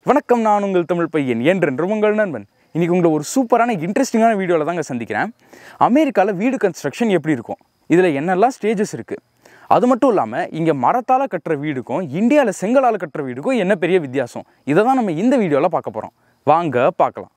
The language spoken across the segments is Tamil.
வணக்கம் நான் உங்கள் தமிழ் பையன் என்றென்றும் உங்கள் நண்பன் இன்னைக்கு உங்களை ஒரு சூப்பரான இன்ட்ரெஸ்டிங்கான வீடியோவில் தாங்க சந்திக்கிறேன் அமெரிக்காவில் வீடு கன்ஸ்ட்ரக்ஷன் எப்படி இருக்கும் இதில் என்னெல்லாம் ஸ்டேஜஸ் இருக்குது அது மட்டும் இல்லாமல் இங்கே மரத்தால் கட்டுற வீடுக்கும் இந்தியாவில் செங்கலால் கட்டுற வீடுக்கும் என்ன பெரிய வித்தியாசம் இதை தான் நம்ம இந்த வீடியோவில் பார்க்க போகிறோம் வாங்க பார்க்கலாம்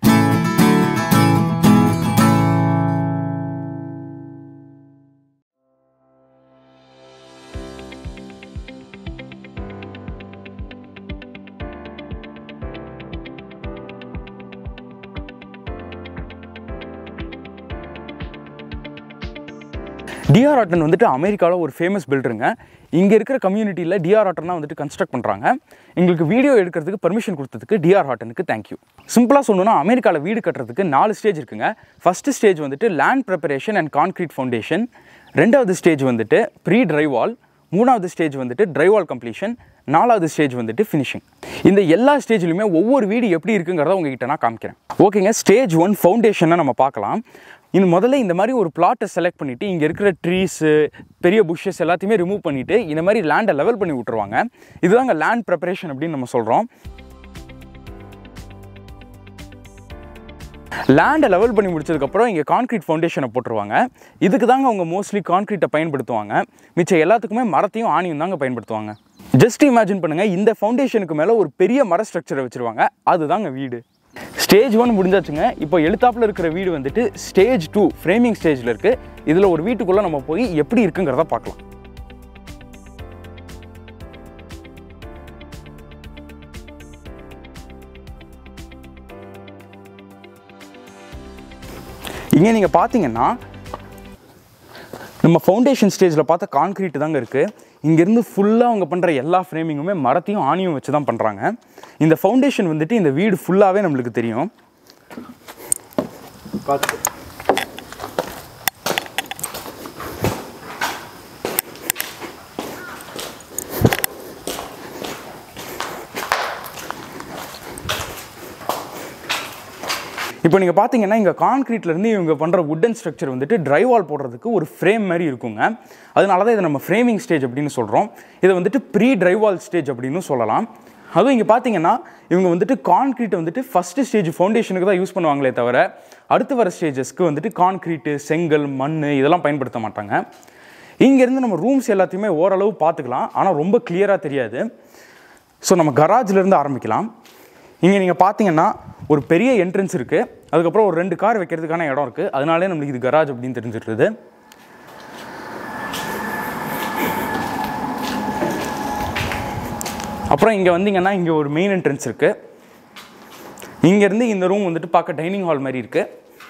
டிஆர் ஆட்டன் வந்துட்டு அமெரிக்காவில் ஒரு ஃபேமஸ் பில்டருங்க இங்கே இருக்கிற கம்யூனிட்டியில் டிஆர் ஆட்டன் தான் வந்துட்டு கன்ஸ்ட்ரக்ட் பண்ணுறாங்க எங்களுக்கு வீடியோ எடுக்கிறதுக்கு பர்மிஷன் கொடுத்ததுக்கு டிஆர் ஆட்டனுக்கு தேங்க்யூ சிம்பிளாக சொல்லணும்னா அமெரிக்காவில் வீடு கட்டுறதுக்கு நாலு ஸ்டேஜ் இருக்குங்க ஃபஸ்ட்டு ஸ்டேஜ் வந்துட்டு land preparation and concrete foundation ரெண்டாவது ஸ்டேஜ் வந்துட்டு ப்ரீ ட்ரைவால் மூணாவது ஸ்டேஜ் வந்துட்டு ட்ரைவால் கம்ப்ளீஷன் நாலாவது ஸ்டேஜ் வந்துட்டு ஃபினிஷிங் இந்த எல்லா ஸ்டேஜ்லையுமே ஒவ்வொரு வீடு எப்படி இருக்குங்கிறத உங்ககிட்ட நான் காமிக்கிறேன் ஓகேங்க ஸ்டேஜ் ஒன் ஃபவுண்டேஷனை நம்ம பார்க்கலாம் இந்த முதல்ல இந்த மாதிரி ஒரு பிளாட்டை செலக்ட் பண்ணிவிட்டு இங்கே இருக்கிற ட்ரீஸு பெரிய புஷ்ஷஸ் எல்லாத்தையுமே ரிமூவ் பண்ணிவிட்டு இந்த மாதிரி லேண்டை லெவல் பண்ணி விட்டுருவாங்க இதுதாங்க லேண்ட் ப்ரிப்பரேஷன் அப்படின்னு நம்ம சொல்கிறோம் லேண்டை லெவல் பண்ணி முடிச்சதுக்கப்புறம் இங்கே கான்க்ரீட் ஃபவுண்டேஷனை போட்டுருவாங்க இதுக்கு தாங்க அவங்க மோஸ்ட்லி கான்க்ரீட்டை பயன்படுத்துவாங்க மிச்சம் எல்லாத்துக்குமே மரத்தையும் ஆணியும் தாங்க பயன்படுத்துவாங்க ஜஸ்ட் இமேஜின் பண்ணுங்கள் இந்த ஃபவுண்டேஷனுக்கு மேலே ஒரு பெரிய மர ஸ்ட்ரக்சரை வச்சுருவாங்க அதுதாங்க வீடு ஸ்டேஜ் ஒன் முடிஞ்சாச்சுங்க இப்போ எழுத்தாப்பில் இருக்கிற வீடு வந்துட்டு ஸ்டேஜ் டூ ஃப்ரேமிங் ஸ்டேஜில் இருக்குது இதில் ஒரு வீட்டுக்குள்ளே நம்ம போய் எப்படி இருக்குங்கிறத பார்க்கலாம் இங்கே நீங்கள் பார்த்தீங்கன்னா நம்ம ஃபவுண்டேஷன் ஸ்டேஜில் பார்த்த கான்க்ரீட் தாங்க இருக்குது இங்கேருந்து ஃபுல்லாக அவங்க பண்ணுற எல்லா ஃப்ரேமிங்குமே மரத்தையும் ஆணியும் வச்சு தான் பண்ணுறாங்க இந்த ஃபவுண்டேஷன் வந்துட்டு இந்த வீடு ஃபுல்லாகவே நம்மளுக்கு தெரியும் இப்போ நீங்கள் பார்த்தீங்கன்னா இங்கே கான்க்ரீட்லேருந்து இவங்க பண்ணுற வுட்டன் ஸ்ட்ரக்சர் வந்துட்டு ட்ரைவால் போடுறதுக்கு ஒரு ஃப்ரேம் மாதிரி இருக்குங்க அதனால தான் இதை நம்ம ஃப்ரேமிங் ஸ்டேஜ் அப்படின்னு சொல்கிறோம் இதை வந்துட்டு ப்ரீ ட்ரைவால் ஸ்டேஜ் அப்படின்னு சொல்லலாம் அதுவும் இங்கே பார்த்தீங்கன்னா இவங்க வந்துட்டு கான்க்ரீட்டை வந்துட்டு ஃபஸ்ட்டு ஸ்டேஜ் ஃபவுண்டேஷனுக்கு தான் யூஸ் பண்ணுவாங்களே தவிர அடுத்து வர ஸ்டேஜஸ்க்கு வந்துட்டு கான்க்ரீட்டு செங்கல் மண் இதெல்லாம் பயன்படுத்த மாட்டாங்க இங்கேருந்து நம்ம ரூம்ஸ் எல்லாத்தையுமே ஓரளவு பார்த்துக்கலாம் ஆனால் ரொம்ப கிளியராக தெரியாது ஸோ நம்ம கராஜ்லேருந்து ஆரம்பிக்கலாம் இங்கே நீங்கள் பார்த்தீங்கன்னா ஒரு பெரிய என்ட்ரன்ஸ் இருக்குது அதுக்கப்புறம் ஒரு ரெண்டு கார் வைக்கிறதுக்கான இடம் இருக்குது அதனாலே நம்மளுக்கு இது கராஜ் அப்படின்னு தெரிஞ்சிடுறது அப்புறம் இங்கே வந்தீங்கன்னா இங்கே ஒரு மெயின் என்ட்ரன்ஸ் இருக்குது இங்கேருந்து இந்த ரூம் வந்துட்டு பார்க்க டைனிங் ஹால் மாதிரி இருக்குது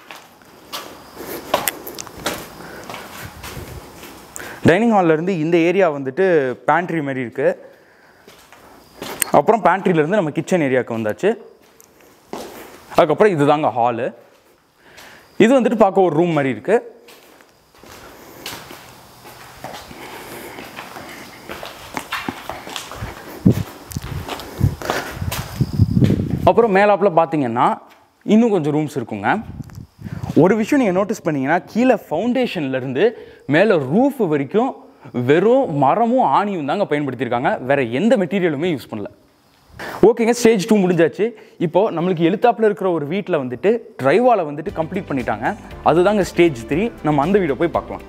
டைனிங் இருந்து இந்த ஏரியா வந்துட்டு பேண்ட்ரி மாதிரி இருக்குது அப்புறம் பேண்ட்ரியிலேருந்து நம்ம கிச்சன் ஏரியாவுக்கு வந்தாச்சு அதுக்கப்புறம் இதுதாங்க ஹாலு இது வந்துட்டு பார்க்க ஒரு ரூம் மாதிரி இருக்குது அப்புறம் மேலாப்பில் பார்த்தீங்கன்னா இன்னும் கொஞ்சம் ரூம்ஸ் இருக்குங்க ஒரு விஷயம் நீங்கள் நோட்டீஸ் பண்ணீங்கன்னா கீழே ஃபவுண்டேஷன்லேருந்து மேலே ரூஃப் வரைக்கும் வெறும் மரமும் ஆணியும் தாங்க பயன்படுத்தியிருக்காங்க வேறு எந்த மெட்டீரியலுமே யூஸ் பண்ணல ஓகேங்க ஸ்டேஜ் டூ முடிஞ்சாச்சு இப்போது நம்மளுக்கு எழுத்தாப்பில் இருக்கிற ஒரு வீட்டில் வந்துட்டு ட்ரைவாலை வந்துட்டு கம்ப்ளீட் பண்ணிட்டாங்க அதுதாங்க ஸ்டேஜ் த்ரீ நம்ம அந்த வீடியோ போய் பார்க்கலாம்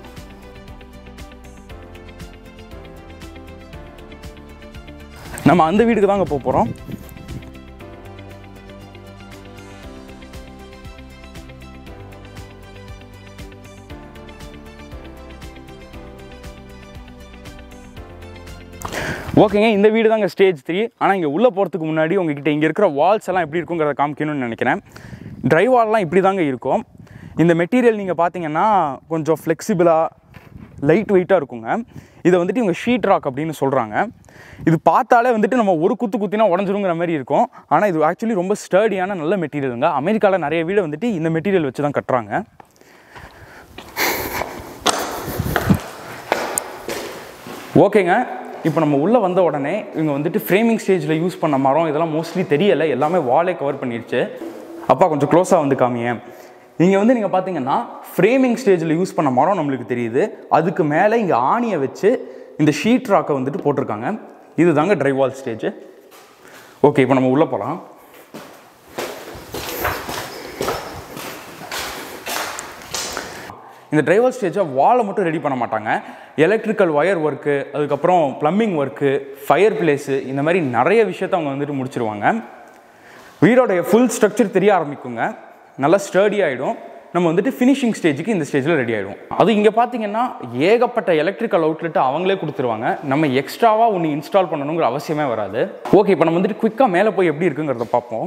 நம்ம அந்த வீட்டுக்கு தாங்க போக போகிறோம் ஓகேங்க இந்த வீடு தாங்க ஸ்டேஜ் த்ரீ ஆனால் இங்கே உள்ளே போகிறதுக்கு முன்னாடி உங்ககிட்ட இங்கே இருக்கிற வால்ஸ் எல்லாம் எப்படி இருக்குங்கிறத காமிக்கணும்னு நினைக்கிறேன் ட்ரை வால்லாம் இப்படி தாங்க இருக்கும் இந்த மெட்டீரியல் நீங்கள் பார்த்தீங்கன்னா கொஞ்சம் ஃப்ளெக்சிபிளாக லைட் வெயிட்டாக இருக்குங்க இதை வந்துட்டு இவங்க ஷீட் ராக் அப்படின்னு சொல்கிறாங்க இது பார்த்தாலே வந்துட்டு நம்ம ஒரு குத்து குத்தினா உடஞ்சிருங்கிற மாதிரி இருக்கும் ஆனால் இது ஆக்சுவலி ரொம்ப ஸ்டர்டியான நல்ல மெட்டீரியலுங்க அமெரிக்காவில் நிறைய வீடு வந்துட்டு இந்த மெட்டீரியல் வச்சு தான் கட்டுறாங்க ஓகேங்க இப்போ நம்ம உள்ளே வந்த உடனே இவங்க வந்துட்டு ஃப்ரேமிங் ஸ்டேஜில் யூஸ் பண்ண மரம் இதெல்லாம் மோஸ்ட்லி தெரியலை எல்லாமே வாலே கவர் பண்ணிடுச்சு அப்பா கொஞ்சம் க்ளோஸாக வந்து காமியேன் இங்கே வந்து நீங்கள் பார்த்தீங்கன்னா ஃப்ரேமிங் ஸ்டேஜில் யூஸ் பண்ண மரம் நம்மளுக்கு தெரியுது அதுக்கு மேலே இங்கே ஆணியை வச்சு இந்த ஷீட் ராக்கை வந்துட்டு போட்டிருக்காங்க இது தாங்க ட்ரைவால் ஸ்டேஜ் ஓகே இப்போ நம்ம உள்ளே போகலாம் இந்த டிரைவர் ஸ்டேஜை வாலை மட்டும் ரெடி பண்ண மாட்டாங்க எலக்ட்ரிக்கல் ஒயர் ஒர்க்கு அதுக்கப்புறம் ப்ளம்பிங் ஒர்க்கு ஃபயர் பிளேஸு இந்த மாதிரி நிறைய விஷயத்த அவங்க வந்துட்டு முடிச்சிருவாங்க வீடோடைய ஃபுல் ஸ்ட்ரக்சர் தெரிய ஆரம்பிக்குங்க நல்லா ஸ்டர்டி ஆகிடும் நம்ம வந்துட்டு ஃபினிஷிங் ஸ்டேஜுக்கு இந்த ஸ்டேஜில் ரெடி ஆகிடும் அது இங்கே பார்த்தீங்கன்னா ஏகப்பட்ட எலக்ட்ரிக்கல் அவுட்லெட் அவங்களே கொடுத்துருவாங்க நம்ம எக்ஸ்ட்ராவாக ஒன்று இன்ஸ்டால் பண்ணணுங்கிற அவசியமே வராது ஓகே இப்போ நம்ம வந்துட்டு குயிக்காக மேலே போய் எப்படி இருக்குங்கிறத பார்ப்போம்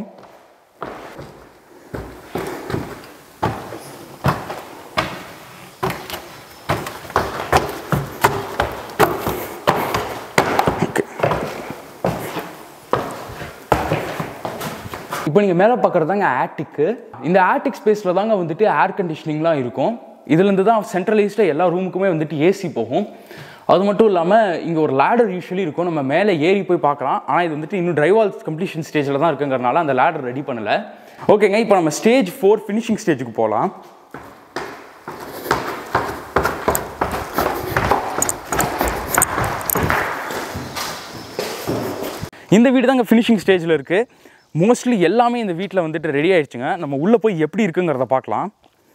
இப்போ நீங்கள் மேலே பார்க்குறது தாங்க ஆட்டிக்கு இந்த ஆட்டிக் ஸ்பேஸில் தாங்க வந்துட்டு ஏர் கண்டிஷனிங்லாம் இருக்கும் இதுலேருந்து தான் சென்ட்ரலைஸ்டாக எல்லா ரூமுக்குமே வந்துட்டு ஏசி போகும் அது மட்டும் இல்லாமல் இங்கே ஒரு லேடர் யூஸ்வலி இருக்கும் நம்ம மேலே ஏறி போய் பார்க்கலாம் ஆனால் இது வந்துட்டு இன்னும் ட்ரைவால் கம்ப்ளீஷன் ஸ்டேஜில் தான் இருக்குங்கிறனால அந்த லேடர் ரெடி பண்ணலை ஓகேங்க இப்போ நம்ம ஸ்டேஜ் ஃபோர் ஃபினிஷிங் ஸ்டேஜுக்கு போகலாம் இந்த வீடு தாங்க ஃபினிஷிங் ஸ்டேஜில் இருக்குது மோஸ்ட்லி எல்லாமே இந்த வீட்டில் வந்துட்டு ரெடி ஆயிடுச்சுங்க நம்ம உள்ளே போய் எப்படி இருக்குங்கிறத பார்க்கலாம்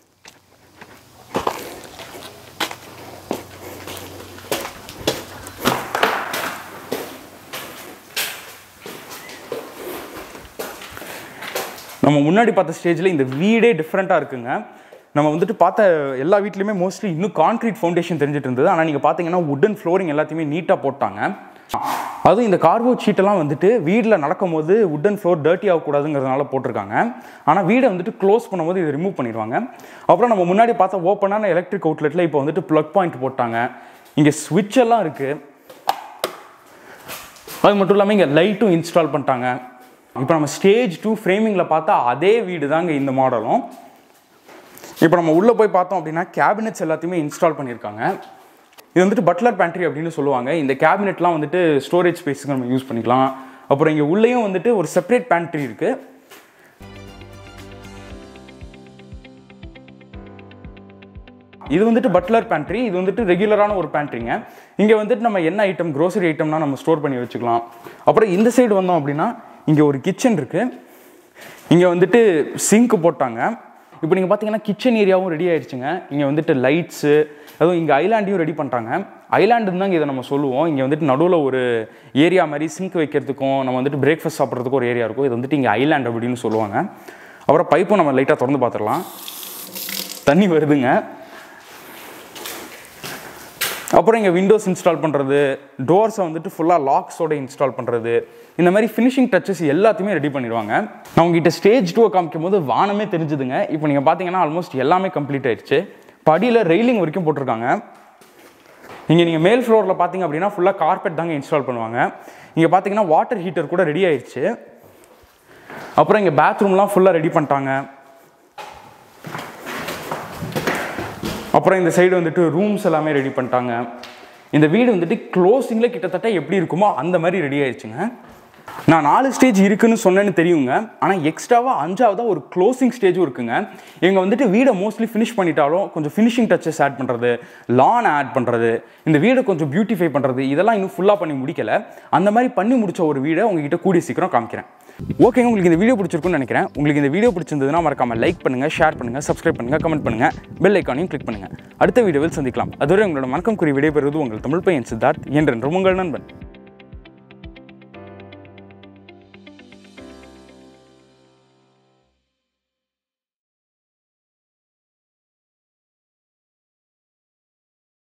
நம்ம முன்னாடி பார்த்த ஸ்டேஜில் இந்த வீடே டிஃப்ரெண்ட்டாக இருக்குங்க நம்ம வந்துட்டு பார்த்த எல்லா வீட்லையுமே மோஸ்ட்லி இன்னும் கான்க்ரீட் ஃபவுண்டேஷன் தெரிஞ்சிட்டு இருந்தது ஆனால் நீங்கள் பார்த்தீங்கன்னா உட்டன் ஃப்ளோரிங் எல்லாத்தையுமே நீட்டாக போட்டாங்க அதுவும் இந்த கார்போர்ட் ஷீட்டெல்லாம் வந்துட்டு வீட்டில் நடக்கும்போது உட்டன் ஃப்ளோர் டர்ட்டி ஆகக்கூடாதுங்கிறதுனால போட்டிருக்காங்க ஆனால் வீடை வந்துட்டு க்ளோஸ் பண்ணும்போது இதை ரிமூவ் பண்ணிடுவாங்க அப்புறம் நம்ம முன்னாடி பார்த்த ஓப்பனான எலக்ட்ரிக் அவுட்லெட்டில் இப்போ வந்துட்டு ப்ளக் பாயிண்ட் போட்டாங்க இங்கே ஸ்விட்ச் எல்லாம் இருக்குது அது மட்டும் இல்லாமல் இங்கே லைட்டும் இன்ஸ்டால் பண்ணிட்டாங்க இப்போ நம்ம ஸ்டேஜ் டூ ஃப்ரேமிங்கில் பார்த்தா அதே வீடு தாங்க இந்த மாடலும் இப்போ நம்ம உள்ளே போய் பார்த்தோம் அப்படின்னா கேபினெட்ஸ் எல்லாத்தையுமே இன்ஸ்டால் பண்ணியிருக்காங்க இது வந்துட்டு பட்லர் பேண்ட்ரி அப்படின்னு சொல்லுவாங்க இந்த கேபினெட்லாம் வந்துட்டு ஸ்டோரேஜ் ஸ்பேஸுக்கு நம்ம யூஸ் பண்ணிக்கலாம் அப்புறம் இங்கே உள்ளேயும் வந்துட்டு ஒரு செப்பரேட் பேண்ட்ரி இருக்குது இது வந்துட்டு பட்லர் பேண்ட்ரி இது வந்துட்டு ரெகுலரான ஒரு பேண்ட்ரிங்க இங்கே வந்துட்டு நம்ம என்ன ஐட்டம் க்ரோசரி ஐட்டம்னா நம்ம ஸ்டோர் பண்ணி வச்சுக்கலாம் அப்புறம் இந்த சைடு வந்தோம் அப்படின்னா இங்கே ஒரு கிச்சன் இருக்குது இங்கே வந்துட்டு சிங்க் போட்டாங்க இப்போ நீங்கள் பார்த்தீங்கன்னா கிச்சன் ஏரியாவும் ரெடி ஆயிடுச்சுங்க இங்கே வந்துட்டு லைட்ஸு அதுவும் இங்கே ஐலாண்டையும் ரெடி பண்ணிட்டாங்க ஐலாண்டுன்னு தான் இதை நம்ம சொல்லுவோம் இங்கே வந்துட்டு நடுவில் ஒரு ஏரியா மாதிரி சிங்க் வைக்கிறதுக்கும் நம்ம வந்துட்டு பிரேக்ஃபாஸ்ட் சாப்பிட்றதுக்கும் ஒரு ஏரியா இருக்கும் இது வந்துட்டு இங்கே ஐலாண்ட் அப்படின்னு சொல்லுவாங்க அப்புறம் பைப்பும் நம்ம லைட்டாக திறந்து பார்த்துடலாம் தண்ணி வருதுங்க அப்புறம் இங்கே விண்டோஸ் இன்ஸ்டால் பண்ணுறது டோர்ஸை வந்துட்டு ஃபுல்லாக லாக்ஸோட இன்ஸ்டால் பண்ணுறது இந்த மாதிரி ஃபினிஷிங் டச்சஸ் எல்லாத்தையுமே ரெடி பண்ணிடுவாங்க நான் உங்ககிட்ட ஸ்டேஜ் டூவை காமிக்கும் போது வானமே தெரிஞ்சுதுங்க இப்போ நீங்கள் பார்த்தீங்கன்னா ஆல்மோஸ்ட் எல்லாமே கம்ப்ளீட் ஆயிடுச்சு படியில் ரெயிலிங் வரைக்கும் போட்டிருக்காங்க இங்கே நீங்கள் மேல் ஃப்ளோரில் பார்த்தீங்க அப்படின்னா ஃபுல்லாக கார்பெட் தாங்க இன்ஸ்டால் பண்ணுவாங்க இங்கே பார்த்தீங்கன்னா வாட்டர் ஹீட்டர் கூட ரெடி ஆயிடுச்சு அப்புறம் இங்கே பாத்ரூம்லாம் ஃபுல்லாக ரெடி பண்ணிட்டாங்க அப்புறம் இந்த சைடு வந்துட்டு ரூம்ஸ் எல்லாமே ரெடி பண்ணிட்டாங்க இந்த வீடு வந்துட்டு க்ளோசிங்கில் கிட்டத்தட்ட எப்படி இருக்குமோ அந்த மாதிரி ரெடி ஆயிடுச்சுங்க நான் நாலு ஸ்டேஜ் இருக்குன்னு சொன்னேன்னு தெரியுங்க ஆனால் எக்ஸ்ட்ராவாக அஞ்சாவதாக ஒரு க்ளோசிங் ஸ்டேஜும் இருக்குங்க இவங்க வந்துட்டு வீடை மோஸ்ட்லி ஃபினிஷ் பண்ணிட்டாலும் கொஞ்சம் ஃபினிஷிங் டச்சஸ் ஆட் பண்ணுறது லான் ஆட் பண்ணுறது இந்த வீடை கொஞ்சம் பியூட்டிஃபை பண்ணுறது இதெல்லாம் இன்னும் ஃபுல்லாக பண்ணி முடிக்கல அந்த மாதிரி பண்ணி முடிச்ச ஒரு வீடை உங்ககிட்ட கூடிய சீக்கிரம் காமிக்கிறேன் ஓகேங்க உங்களுக்கு இந்த வீடியோ பிடிச்சிருக்குன்னு நினைக்கிறேன் உங்களுக்கு இந்த வீடியோ பிடிச்சிருந்ததுன்னா மறக்காம லைக் பண்ணுங்க ஷேர் பண்ணுங்க சப்ஸ்கிரைப் பண்ணுங்க கமெண்ட் பண்ணுங்க பெல் ஐக்கானையும் கிளிக் பண்ணுங்க அடுத்த வீடியோவில் சந்திக்கலாம் அதுவரை உங்களோட வணக்கம் குறி விடைபெறுவது உங்கள் தமிழ் பையன் சித்தார்த் என்றென்றும் உங்கள் நண்பன்